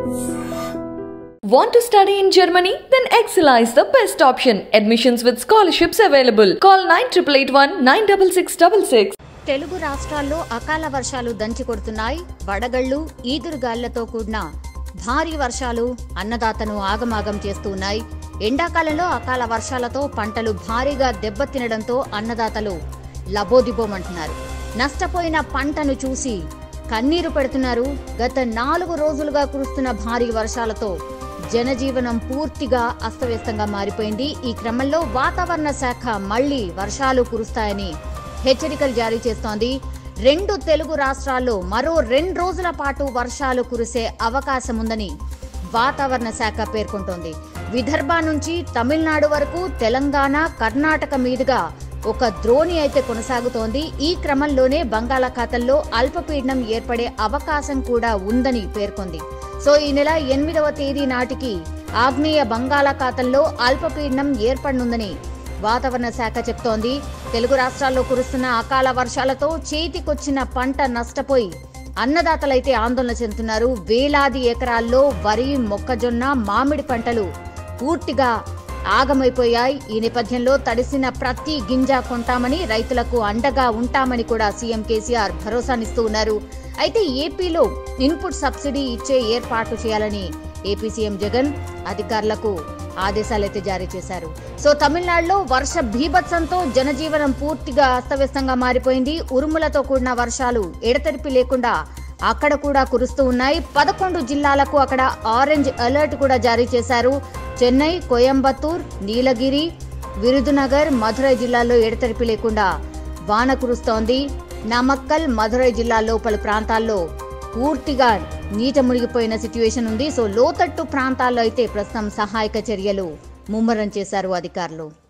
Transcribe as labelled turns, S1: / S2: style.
S1: Want to study in Germany? Then Excella is the best option. Admissions with scholarships available. Call 9881 96666.
S2: Telugu రాష్ట్రాల్లో అకాల వర్షాలు దంచి కొడుతున్నాయి వడగళ్లు ఈదురుగాళ్లతో కూడిన భారీ వర్షాలు అన్నదాతను ఆగమాగం చేస్తూ ఉన్నాయి ఎండాకాలంలో అకాల వర్షాలతో పంటలు భారీగా దెబ్బతినడంతో అన్నదాతలు లబోదిబోమంటున్నారు నష్టపోయిన పంటను చూసి కన్నీరు పెడుతున్నారు గత నాలుగు రోజులుగా కురుస్తున్న భారీ వర్షాలతో జనజీవనం పూర్తిగా అస్తవ్యస్తంగా మారిపోయింది ఈ క్రమంలో వాతావరణ శాఖ మళ్లీ వర్షాలు కురుస్తాయని హెచ్చరికలు జారీ చేస్తోంది రెండు తెలుగు రాష్ట్రాల్లో మరో రెండు రోజుల పాటు వర్షాలు కురిసే అవకాశం ఉందని వాతావరణ శాఖ పేర్కొంటోంది విదర్భ నుంచి తమిళనాడు వరకు తెలంగాణ కర్ణాటక మీదుగా ఒక ద్రోణి అయితే కొనసాగుతోంది ఈ క్రమంలోనే బంగాళాఖాతంలో అల్పపీడనం ఏర్పడే అవకాశం కూడా ఉందని పేర్కొంది సో ఈ నెల ఎనిమిదవ తేదీ నాటికి ఆగ్నేయ బంగాళాఖాతంలో అల్పపీడనం ఏర్పడనుందని వాతావరణ శాఖ చెప్తోంది తెలుగు రాష్ట్రాల్లో కురుస్తున్న అకాల వర్షాలతో చేతికొచ్చిన పంట నష్టపోయి అన్నదాతలైతే ఆందోళన చెందుతున్నారు వేలాది ఎకరాల్లో వరి మొక్కజొన్న మామిడి పంటలు పూర్తిగా ఆగమైపోయాయి ఈ నేపథ్యంలో తడిసిన ప్రతి గింజ కొంటామని రైతులకు అండగా ఉంటామని కూడా సీఎం కేసీఆర్ భరోసానిస్తూ ఉన్నారు అయితే ఏపీలో ఇన్పుట్ సబ్సిడీ ఇచ్చే ఏర్పాటు చేయాలని ఏపీ సీఎం జగన్ అధికారులకు ఆదేశాలైతే జారీ చేశారు సో తమిళనాడులో వర్ష భీభత్సంతో జనజీవనం పూర్తిగా అస్తవ్యస్తంగా మారిపోయింది ఉరుములతో కూడిన వర్షాలు ఎడతెరిపి లేకుండా అక్కడ కూడా కురుస్తూ ఉన్నాయి పదకొండు జిల్లాలకు అక్కడ ఆరెంజ్ అలర్ట్ కూడా జారీ చేశారు చెన్నై కోయంబత్తూర్ నీలగిరి విరుదునగర్ మధురై జిల్లాల్లో ఎడతెరిపి లేకుండా వాన కురుస్తోంది నమక్కల్ మధురై జిల్లాల్లో పలు ప్రాంతాల్లో పూర్తిగా నీట మునిగిపోయిన సిట్యుయేషన్ ఉంది సో లోతట్టు ప్రాంతాల్లో అయితే ప్రస్తుతం సహాయక చర్యలు ముమ్మరం చేశారు అధికారులు